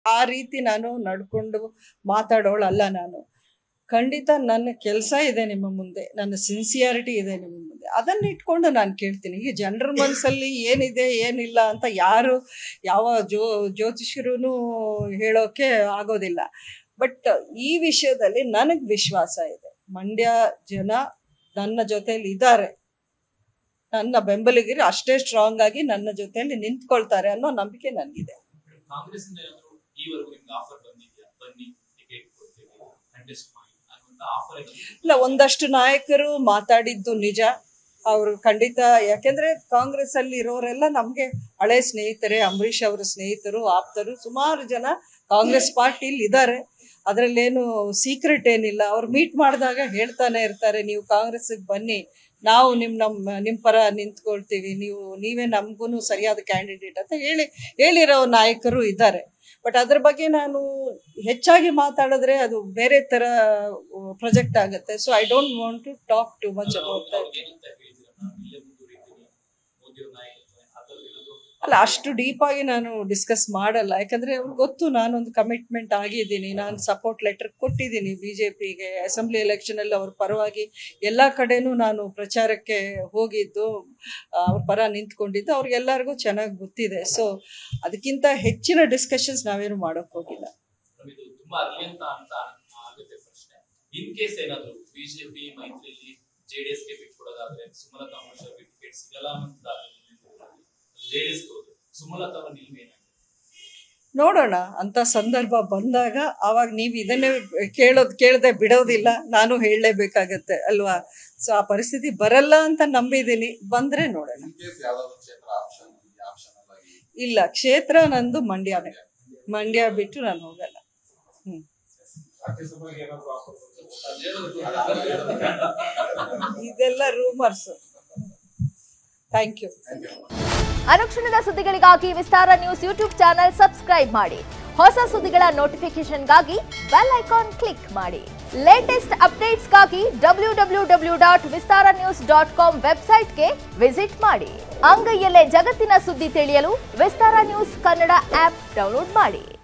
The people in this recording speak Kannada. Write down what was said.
ಆ ರೀತಿ ನಾನು ನಡ್ಕೊಂಡು ಮಾತಾಡೋಳಲ್ಲ ನಾನು ಖಂಡಿತ ನನ್ನ ಕೆಲಸ ಇದೆ ನಿಮ್ಮ ಮುಂದೆ ನನ್ನ ಸಿನ್ಸಿಯಾರಿಟಿ ಇದೆ ನಿಮ್ಮ ಮುಂದೆ ಅದನ್ನ ಇಟ್ಕೊಂಡು ನಾನು ಕೇಳ್ತೀನಿ ಈಗ ಜನರ ಮನಸ್ಸಲ್ಲಿ ಏನಿದೆ ಏನಿಲ್ಲ ಅಂತ ಯಾರು ಯಾವ ಜೋ ಜ್ಯೋತಿಷರು ಹೇಳೋಕೆ ಆಗೋದಿಲ್ಲ ಬಟ್ ಈ ವಿಷಯದಲ್ಲಿ ನನಗೆ ವಿಶ್ವಾಸ ಇದೆ ಮಂಡ್ಯ ಜನ ನನ್ನ ಜೊತೆಲಿ ಇದ್ದಾರೆ ನನ್ನ ಬೆಂಬಲಿಗರು ಅಷ್ಟೇ ಸ್ಟ್ರಾಂಗ್ ಆಗಿ ನನ್ನ ಜೊತೆಯಲ್ಲಿ ನಿಂತ್ಕೊಳ್ತಾರೆ ಅನ್ನೋ ನಂಬಿಕೆ ನನಗಿದೆ ಕಾಂಗ್ರೆಸ್ ಇಂದ ಏನಾದ್ರು ಈವರೆಗೂ ನಿಮ್ಗೆ ಆಫರ್ ಬಂದಿದ್ಯಾ ಬನ್ನಿ ಟಿಕೆಟ್ ಕೊಡ್ತೀವಿ ಕಂಟೆಸ್ಟ್ ಮಾಡಿ ಅನ್ನುವಂತ ಆಫರ್ ಇಲ್ಲ ಒಂದಷ್ಟು ನಾಯಕರು ಮಾತಾಡಿದ್ದು ನಿಜ ಅವರು ಖಂಡಿತ ಯಾಕೆಂದ್ರೆ ಕಾಂಗ್ರೆಸ್ ಅಲ್ಲಿ ಇರೋರೆಲ್ಲ ನಮ್ಗೆ ಹಳೆ ಸ್ನೇಹಿತರೆ ಅಂಬರೀಷ್ ಅವರ ಸ್ನೇಹಿತರು ಆಪ್ತರು ಸುಮಾರು ಜನ ಕಾಂಗ್ರೆಸ್ ಪಾರ್ಟಿಲಿ ಇದ್ದಾರೆ ಅದರಲ್ಲೇನು ಸೀಕ್ರೆಟ್ ಏನಿಲ್ಲ ಅವ್ರು ಮೀಟ್ ಮಾಡಿದಾಗ ಹೇಳ್ತಾನೆ ಇರ್ತಾರೆ ನೀವು ಕಾಂಗ್ರೆಸ್ಗೆ ಬನ್ನಿ ನಾವು ನಿಮ್ ನಮ್ಮ ನಿಮ್ಮ ಪರ ನಿಂತ್ಕೊಳ್ತೀವಿ ನೀವು ನೀವೇ ನಮಗೂ ಸರಿಯಾದ ಕ್ಯಾಂಡಿಡೇಟ್ ಅಂತ ಹೇಳಿ ಹೇಳಿರೋ ನಾಯಕರು ಇದ್ದಾರೆ ಬಟ್ ಅದ್ರ ಬಗ್ಗೆ ನಾನು ಹೆಚ್ಚಾಗಿ ಮಾತಾಡಿದ್ರೆ ಅದು ಬೇರೆ ತರ ಪ್ರೊಜೆಕ್ಟ್ ಆಗುತ್ತೆ so I don't want to talk too much about that ಏನಂತ ಹೇಳ್ತೀರಾ ನಾನು ಇಲ್ಲೇ ಮುಂದುವರಿತೀನಿ ಮೋದಿ ಅವ್ರ ನಾಯಕತ್ವ ಆ ಥರದ್ದು ಏನಾದ್ರು ಅಲ್ಲ ಅಷ್ಟು ಡೀಪ್ ಆಗಿ ನಾನು ಡಿಸ್ಕಸ್ ಮಾಡಲ್ಲ ಯಾಕಂದ್ರೆ ಅವ್ರಿಗೆ ಗೊತ್ತು ನಾನೊಂದು ಕಮಿಟ್ಮೆಂಟ್ ಆಗಿದ್ದೀನಿ ನಾನು ಸಪೋರ್ಟ್ ಲೆಟರ್ ಕೊಟ್ಟಿದ್ದೀನಿ ಬಿ ಜೆ ಪಿಗೆ ಅಸೆಂಬ್ಲಿ ಎಲೆಕ್ಷನಲ್ಲಿ ಅವ್ರ ಪರವಾಗಿ ಎಲ್ಲ ಕಡೆನೂ ನಾನು ಪ್ರಚಾರಕ್ಕೆ ಹೋಗಿದ್ದು ಆ, ಅವ್ರ ಪರ ನಿಂತ್ಕೊಂಡಿದ್ದು ಅವ್ರಿಗೆಲ್ಲರಿಗೂ ಚೆನ್ನಾಗಿ ಗೊತ್ತಿದೆ ಸೊ ಅದಕ್ಕಿಂತ ಹೆಚ್ಚಿನ ಡಿಸ್ಕಷನ್ಸ್ ನಾವೇನು ಮಾಡೋಕ್ಕೆ ಹೋಗಿಲ್ಲ ಮೇಡಮ್, ಇದು ತುಂಬಾ ಅರ್ಲಿ ಅಂತ ಅಂತ ಆಗುತ್ತೆ ಪ್ರಶ್ನೆ ಇನ್ ಕೇಸ್ ಏನಾದ್ರು ಬಿಜೆಪಿ ಮೈತ್ರಿಯಲ್ಲಿ ಜೆಡಿಎಸ್ ಗೆ ಬಿಟ್ಕೊಡೋದಾದ್ರೆ ಸುಮಲತಾ ಅಂಬರೀಶ್ ಅವರಿಗೆ ಟಿಕೆಟ್ ಸಿಗಲ್ಲ ಅನ್ನೋದಾದ್ರೆ ಜೆಡಿಎಸ್ ಹೋದ್ರೆ ಸುಮಲತಾ ಅವರ ನಿಲುವು ಏನಾಗಿದೆ ನೋಡೋಣ ಅಂತ ಸಂದರ್ಭ ಬಂದಾಗ ಆವಾಗ ನೀವು ಇದನ್ನೇ ಕೇಳೋದು ಕೇಳದೆ ಬಿಡೋದಿಲ್ಲ ನಾನು ಹೇಳಲೇಬೇಕಾಗತ್ತೆ ಅಲ್ವಾ ಸೊ ಆ ಪರಿಸ್ಥಿತಿ ಬರಲ್ಲ ಅಂತ ನಂಬಿದ್ದೀನಿ ಬಂದ್ರೆ ನೋಡೋಣ ಇನ್ ಕೇಸ್ ಯಾವ್ದಾದ್ರು ಕ್ಷೇತ್ರ ಆಪ್ಷನ್ ಆಪ್ಷನ್ ಆಗಿ ಇಲ್ಲ ಕ್ಷೇತ್ರ ನಂದು ಮಂಡ್ಯನೇ ಮಂಡ್ಯ ಬಿಟ್ಟು ನಾನು ಹೋಗಲ್ಲ ಹ್ಮ್ ರಾಜ್ಯಸಭೆಗೆ ಏನಾದ್ರು ಆಫರ್ ಇದೆಲ್ಲ ರೂಮರ್ಸ್ ಥ್ಯಾಂಕ್ ಯು ಅನುಕ್ಷಣದ ಸುದ್ದಿಗಳಿಗಾಗಿ Vistara news YouTube channel subscribe ಮಾಡಿ ಹೊಸ ಸುದ್ದಿಗಳ ನೋಟಿಫಿಕೇಶನ್ಗಾಗಿ ಬೆಲ್ ಐಕಾನ್ ಕ್ಲಿಕ್ ಮಾಡಿ ಲೇಟೆಸ್ಟ್ ಅಪ್ಡೇಟ್ಸ್ಗಾಗಿ W W W dot Vistara news dot com ವೆಬ್ಸೈಟ್ಗೆ ವಿಸಿಟ್ ಮಾಡಿ ಅಂಗೈಯಲ್ಲೇ ಜಗತ್ತಿನ ಸುದ್ದಿ ತಿಳಿಯಲು Vistara news Kannada app download ಮಾಡಿ